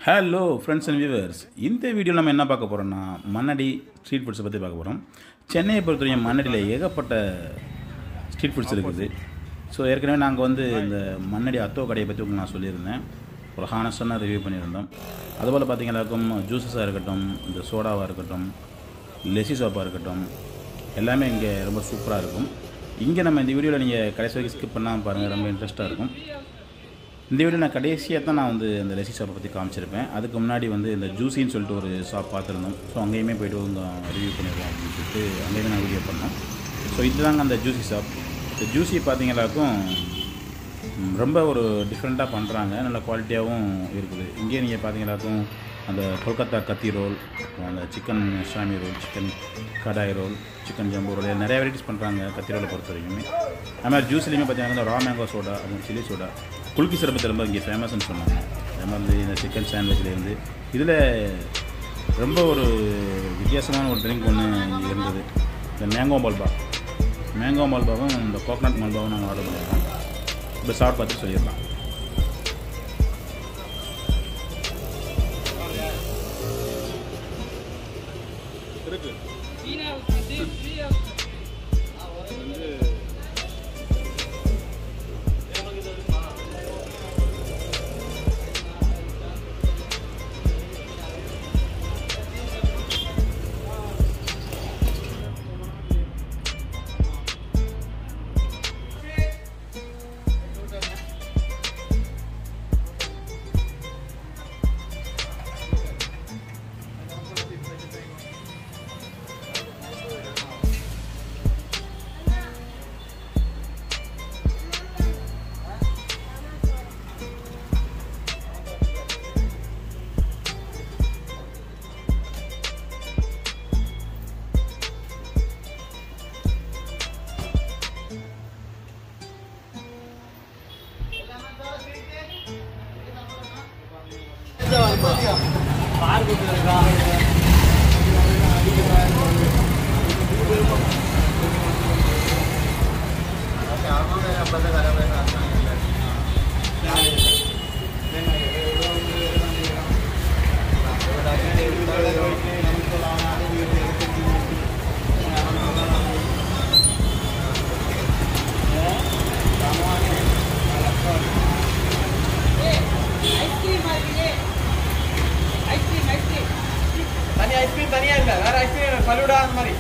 Hello friends and viewers இந்த video நம்ம என்ன பார்க்க போகிறோம்னா மண்ணடி ஸ்ட்ரீட் ஃபுட்ஸை பற்றி பார்க்க போகிறோம் சென்னையை பொறுத்தவரைக்கும் மண்ணடியில் ஏகப்பட்ட ஸ்ட்ரீட் ஃபுட்ஸ் இருக்குது ஸோ ஏற்கனவே நாங்கள் வந்து இந்த மண்ணடி அத்தோ கடையை பற்றி உங்களுக்கு நான் சொல்லியிருந்தேன் ஒரு ஹானஸ்டான ரிவ்யூ பண்ணியிருந்தோம் அதுபோல் பார்த்தீங்கன்னாக்கும் ஜூஸஸாக இருக்கட்டும் இந்த சோடாவாக இருக்கட்டும் லெசி சோப்பாக இருக்கட்டும் எல்லாமே இங்கே ரொம்ப சூப்பராக இருக்கும் இங்கே நம்ம இந்த வீடியோவில் நீங்கள் கடைசி வரைக்கும் ஸ்கிப் பண்ணாமல் பாருங்கள் ரொம்ப இன்ட்ரெஸ்ட்டாக இருக்கும் இந்த வீடியோ நான் கடைசியாக தான் நான் வந்து இந்த லெசி ஷாப்பை பற்றி காமிச்சிருப்பேன் அதுக்கு முன்னாடி வந்து இந்த ஜூஸின்னு சொல்லிட்டு ஒரு ஷாப் பார்த்துருந்தோம் ஸோ அங்கேயுமே போய்ட்டு உங்க ரிவ்யூ பண்ணிடுவோம் அப்படின்னு சொல்லிட்டு அங்கேயுமே நான் வீடியோ பண்ணோம் ஸோ இதுதாங்க அந்த ஜூஸி ஷாப் இந்த ஜூஸி பார்த்தீங்கன்னாக்கும் ம், ரொம்ப ஒரு டிஃப்ரெண்ட்டாக பண்ணுறாங்க நல்ல குவாலிட்டியாகவும் இருக்குது இங்கேயே நீங்கள் பார்த்தீங்கன்னாக்கும் அந்த கொல்கத்தா கத்தி ரோல் அந்த chicken shami roll chicken kadai roll chicken jumbo roll நிறைய வெரைட்டிஸ் பண்ணுறாங்க கத்தி ரோலை பொறுத்த வரைக்குமே அது மாதிரி ஜூஸ்லேயுமே பார்த்தீங்கன்னா ரா மேங்கோ சோடா அப்புறம் சில்லி சோடா குலுக்கி சிறப்பு ரொம்ப இங்கே ஃபேமஸ்னு சொன்னாங்க அது மாதிரி இந்த சிக்கன் சாண்ட்விச்லேருந்து இதில் ரொம்ப ஒரு வித்தியாசமான ஒரு ட்ரிங்க் ஒன்று இங்கே இருந்தது இந்த மேங்கோ மல்பா மேங்கோ மல்பாவும் இந்த கோகனட் மல்பாவும் நாங்கள் ஆர்டர் பண்ணியிருக்கோம் இப்போ சாப்பிட்டு பார்த்துட்டு சொல்லிடலாம் தனி ஐஸ்கிரீம் தனியா இல்ல வேற ஐஸ்கிரீம் ஃபலூடா அந்த மாதிரி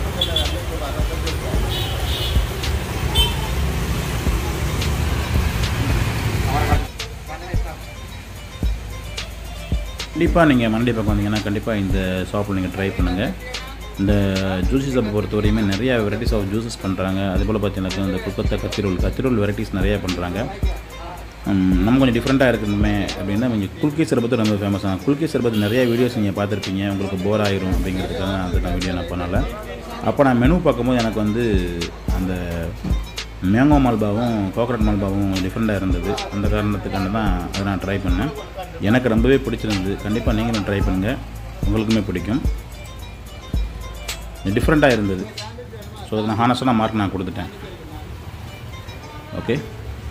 கண்டிப்பாக நீங்கள் மண்டி பக்கம் வந்தீங்கன்னா கண்டிப்பாக இந்த ஷாப்பில் நீங்கள் ட்ரை பண்ணுங்கள் இந்த ஜூஸி ஷாப்பை பொறுத்த வரையுமே நிறையா வெரைட்டிஸ் ஆஃப் ஜூஸஸ் பண்ணுறாங்க அதேபோல் பார்த்தீங்கன்னாக்கா இந்த குல்கத்தா கத்திரோல் கத்திரோல் வெரைட்டிஸ் நிறையா பண்ணுறாங்க நம்ம கொஞ்சம் டிஃப்ரெண்ட்டாக இருக்கணுமே அப்படின்னா கொஞ்சம் குல்கி சர்பத்து ரொம்ப ஃபேமஸ் தான் குல்கி சர்பத்து நிறைய வீடியோஸ் நீங்கள் பார்த்துருப்பீங்க உங்களுக்கு போர் ஆயிரும் அப்படிங்கிறதுக்காக நான் அந்த நான் வீடியோ நான் பண்ணலை அப்போ நான் மெனு பார்க்கும்போது எனக்கு வந்து அந்த மேங்கோ மால்பாவும் கோகனட் மால்பாவும் டிஃப்ரெண்ட்டாக இருந்தது அந்த காரணத்துக்காக தான் அதை நான் ட்ரை பண்ணேன் எனக்கு ரொம்பவே பிடிச்சிருந்தது கண்டிப்பாக நீங்களும் ட்ரை பண்ணுங்கள் உங்களுக்குமே பிடிக்கும் டிஃப்ரெண்ட்டாக இருந்தது ஸோ அதை நான் ஹானஸ்டாக மார்க் நான் கொடுத்துட்டேன் ஓகே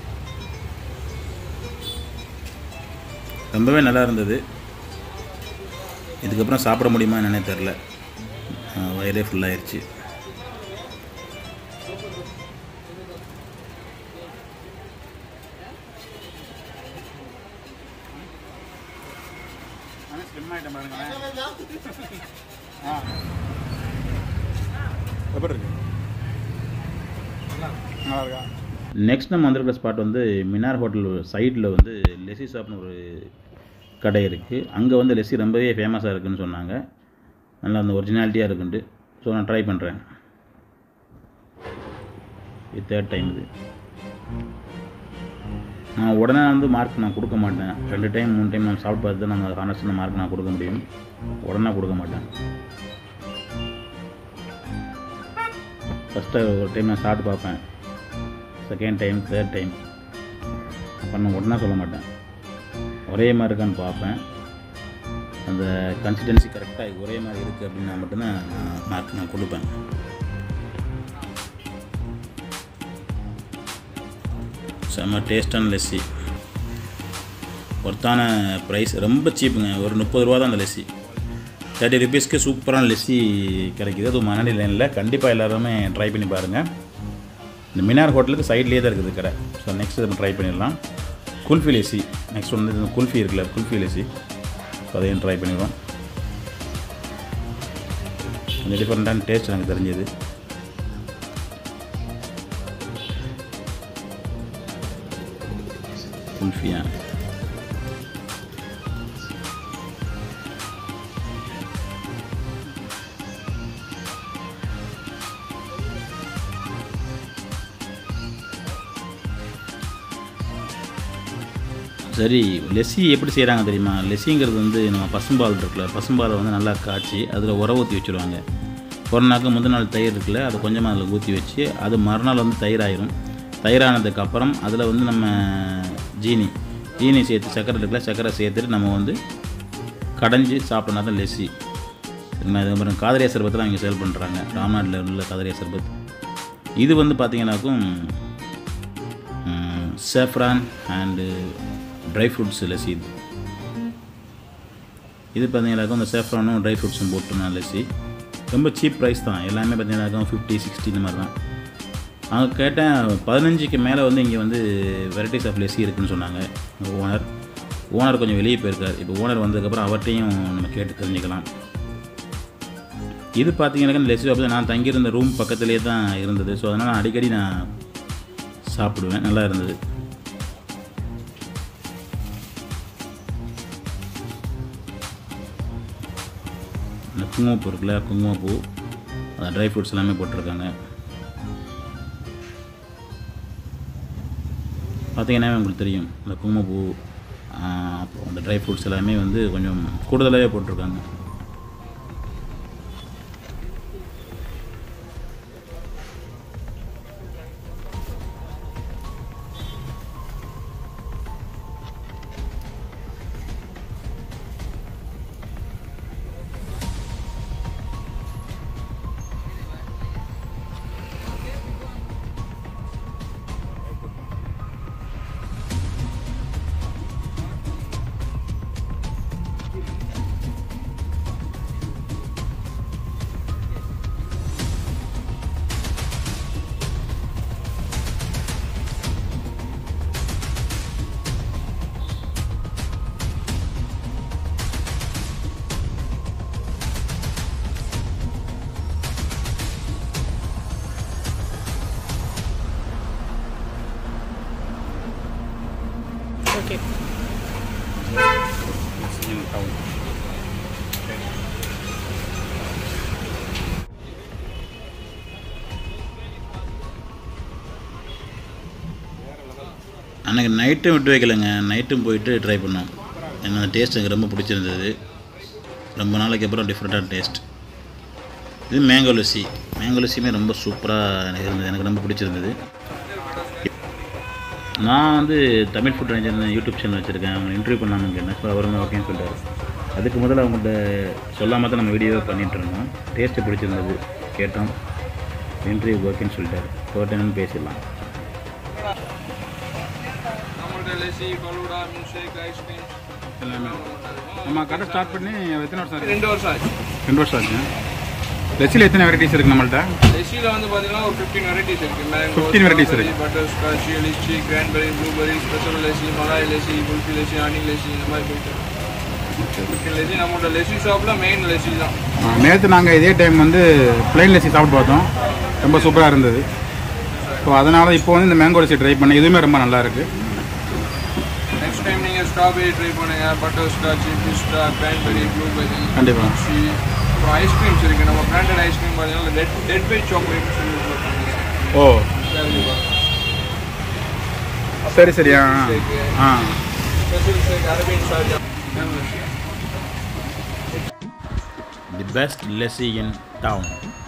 ரொம்பவே நல்லா இருந்தது இதுக்கப்புறம் சாப்பிட முடியுமா என்னன்னே தெரில அஹ் வயிறே ஃபுல்லாகிடுச்சு எப்படி இருக்கு நல்லா இருக்கா நெக்ஸ்ட் நம்ம வந்திருக்கிற ஸ்பாட் வந்து மினார் ஹோட்டல் சைடில் வந்து லெசி ஷாப்னு ஒரு கடை இருக்குது அங்கே வந்து லெசி ரொம்பவே ஃபேமஸாக இருக்குன்னு சொன்னாங்க நல்லா அந்த ஒரிஜினாலிட்டியாக இருக்குன்ட்டு ஸோ நான் ட்ரை பண்ணுறேன் இது தேர்ட் டைம் இது நான் உடனே வந்து மார்க் நான் கொடுக்க மாட்டேன் ரெண்டு டைம் மூணு டைம் நான் சாப்பிட்டு பார்த்து தான் நம்ம ஹானஸ்டான மார்க் நான் கொடுக்க முடியும் உடனே கொடுக்க மாட்டேன் ஃபஸ்ட்டு ஒரு டைம் நான் சாப்பிட்டு பார்ப்பேன் செகண்ட் டைம் தேர்ட் டைம் அப்போ நான் உடனே சொல்ல மாட்டேன் ஒரே மாதிரி இருக்கான்னு பார்ப்பேன் அந்த கன்சிஸ்டன்சி கரெக்டாக ஒரே மாதிரி இருக்குது அப்படின்னா மட்டும்தான் நான் மார்க் நான் கொடுப்பேன் செம்ம டேஸ்டான லெஸ்ஸி ஒர்த்தான ப்ரைஸ் ரொம்ப சீப்புங்க ஒரு முப்பது ரூபா தான் அந்த லெஸ்ஸி தேர்ட்டி ருபீஸ்க்கு சூப்பரான லெஸ்ஸி கிடைக்குது அது மணலி லைனில் கண்டிப்பாக எல்லாருமே ட்ரை பண்ணி பாருங்கள் இந்த மினார் ஹோட்டலுக்கு சைட்லேயே தான் இருக்குது கடை ஸோ நெக்ஸ்ட் நம்ம ட்ரை பண்ணிடலாம் குல்ஃபி லெஸ்ஸி நெக்ஸ்ட் வந்து இந்த குல்ஃபி இருக்குல்ல குல்ஃபி லெஸ்ஸி ஸோ அதையும் ட்ரை பண்ணிடுவோம் கொஞ்சம் டிஃப்ரெண்ட்டான டேஸ்ட் எனக்கு தெரிஞ்சது குல்ஃபியா சரி லெஸ்ஸி எப்படி செய்கிறாங்க தெரியுமா லெஸ்ஸிங்கிறது வந்து நம்ம பசும்பால் இருக்குல்ல பசும்பாலை வந்து நல்லா காய்ச்சி அதில் உர ஊற்றி வச்சுருவாங்க ஒரு நாளுக்கு முந்தின நாள் தயிர் இருக்குல்ல அதை கொஞ்சமாக அதில் ஊற்றி வச்சு அது மறுநாள் வந்து தயிர் ஆயிரும் தயிரானதுக்கப்புறம் அதில் வந்து நம்ம ஜீனி ஜீனி சேர்த்து சர்க்கரை இருக்குல்ல சர்க்கரை சேர்த்துட்டு நம்ம வந்து கடைஞ்சி சாப்பிட்டோன்னா தான் லெஸ்ஸி சரிங்களா இதுக்கப்புறம் காதரியா சர்பத்தில் அவங்க சேல் பண்ணுறாங்க ராம்நாட்டில் உள்ள காதரியா சர்பத் இது வந்து பார்த்தீங்கன்னாக்கும் saffron and dry fruits lassi இது இது பார்த்தீங்கன்னாக்கும் இந்த சேஃப்ரானும் ட்ரை ஃப்ரூட்ஸும் போட்டுனா லஸ்ஸி ரொம்ப சீப் ப்ரைஸ் தான் எல்லாமே பார்த்தீங்கன்னாக்கும் ஃபிஃப்டி சிக்ஸ்டி இந்த மாதிரி தான் அவங்க கேட்டேன் பதினஞ்சுக்கு மேலே வந்து இங்கே வந்து வெரைட்டிஸ் ஆஃப் லெஸ்ஸி இருக்குன்னு சொன்னாங்க ஓனர் ஓனர் கொஞ்சம் வெளியே போயிருக்கார் இப்போ ஓனர் வந்ததுக்கப்புறம் அவர்கிட்டையும் நம்ம கேட்டு தெரிஞ்சுக்கலாம் இது பார்த்தீங்கன்னாக்கா லெஸ்ஸி ஷாப் நான் தங்கியிருந்த ரூம் பக்கத்துலேயே தான் இருந்தது ஸோ அதனால் அடிக்கடி நான் சாப்பிடுவேன் நல்லா இருந்தது இந்த குங்குமப்பூ இருக்குல்ல குங்குமப்பூ அந்த ட்ரை ஃப்ரூட்ஸ் எல்லாமே போட்டிருக்காங்க பார்த்தீங்கன்னா உங்களுக்கு தெரியும் இந்த குங்குமப்பூ அப்புறம் அந்த ட்ரை ஃப்ரூட்ஸ் எல்லாமே வந்து கொஞ்சம் கூடுதலாகவே போட்டிருக்காங்க ஓகே அன்றைக்கி நைட்டும் விட்டு வைக்கலைங்க நைட்டும் போயிட்டு ட்ரை பண்ணோம் ஏன்னா அந்த டேஸ்ட் எனக்கு ரொம்ப பிடிச்சிருந்தது ரொம்ப நாளைக்கு அப்புறம் டிஃப்ரெண்ட்டான டேஸ்ட் இது மேங்கோ லஸ்ஸி மேங்கோ லஸ்ஸியுமே ரொம்ப சூப்பராக எனக்கு இருந்தது எனக்கு ரொம்ப பிடிச்சிருந்தது நான் வந்து Tamil food ranger YouTube channel வச்சுருக்கேன் அவங்க இன்டர்வியூ பண்ணாமல் கேட்டேன் ஸோ அவர் வந்து ஓகேன்னு சொல்லிட்டாரு அதுக்கு முதல்ல அவங்கள்ட்ட சொல்லாமல் தான் நம்ம வீடியோ பண்ணிகிட்டு இருந்தோம் டேஸ்ட்டு பிடிச்சிருந்தது கேட்டோம் இன்டர்வியூ ஓகேன்னு சொல்லிட்டாரு போட்டேன்னு பேசிடலாம் நம்மள்ட்ட lassi falooda milkshake ice cream எல்லாமே நம்ம கடை ஸ்டார்ட் பண்ணி எத்தனை வருஷம் ஆச்சு ரெண்டு வருஷம் ஆச்சு ரெண்டு வருஷம் ஆச்சு லெச்சில் எத்தனை வெரைட்டிஸ் இருக்குது நம்மள்ட்ட லெசியில் வந்து பார்த்தீங்கன்னா ஒரு ஃபிஃப்டீன் வெரைட்டிஸ் இருக்கு மேங்கோ 15 varieties இருக்கு. Butterscotch lychee cranberry blueberry special lassi malai lassi kulfi lassi honey lassi இந்த மாதிரி போயிட்டு ஃபிஃப்டீன் லெசி நம்மளோட லெசி ஷாப்பில் மெயின் லெசி தான் நேற்று நாங்கள் இதே டைம் வந்து பிளைன் லெச்சி சாப்பிட்டு பார்த்தோம் ரொம்ப சூப்பராக இருந்தது ஸோ அதனால் இப்போ வந்து இந்த மேங்கோ லெச்சி ட்ரை பண்ணி இதுவுமே ரொம்ப நல்லா இருக்குது நெக்ஸ்ட் டைம் நீங்கள் ஸ்ட்ராபெரி ட்ரை பண்ணுங்க butterscotch pista cranberry blueberry கண்டிப்பா. லிச்சி அப்புறம் ஐஸ்கிரீம்ஸ் இருக்குது நம்ம பிராண்டட் ஐஸ்கிரீம் பார்த்தீங்கன்னா ரெட் டெட் பை சாக்லேட் சொல்லி போட்டுருங்க ஓ சரி சரி ஆ ஆ special shake Arabian Sharjah the best lassi in down